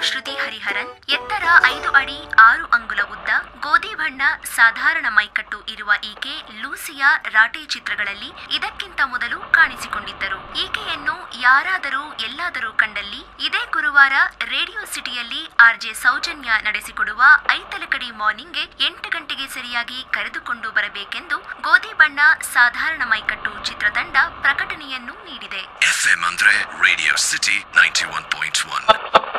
ಶ್ರುತಿ ಹರಿಹರನ್ ಎತ್ತರ ಐದು ಅಡಿ ಆರು ಅಂಗುಲ ಉದ್ದ ಗೋಧಿ ಬಣ್ಣ ಸಾಧಾರಣ ಮೈಕಟ್ಟು ಇರುವ ಈಕೆ ಲೂಸಿಯಾ ರಾಟೆ ಚಿತ್ರಗಳಲ್ಲಿ ಇದಕ್ಕಿಂತ ಮೊದಲು ಕಾಣಿಸಿಕೊಂಡಿದ್ದರು ಈಕೆಯನ್ನು ಯಾರಾದರೂ ಎಲ್ಲಾದರೂ ಕಂಡಲ್ಲಿ ಇದೇ ಗುರುವಾರ ರೇಡಿಯೋ ಸಿಟಿಯಲ್ಲಿ ಆರ್ಜೆ ಸೌಜನ್ಯ ನಡೆಸಿಕೊಡುವ ಐತಲಕಡಿ ಮಾರ್ನಿಂಗ್ಗೆ ಎಂಟು ಗಂಟೆಗೆ ಸರಿಯಾಗಿ ಕರೆದುಕೊಂಡು ಬರಬೇಕೆಂದು ಗೋಧಿ ಬಣ್ಣ ಸಾಧಾರಣ ಮೈಕಟ್ಟು ಚಿತ್ರತಂಡ ಪ್ರಕಟಣೆಯನ್ನು ನೀಡಿದೆ ಎಫ್ಎಂ ಅಂದ್ರೆ Radio City ninety one point one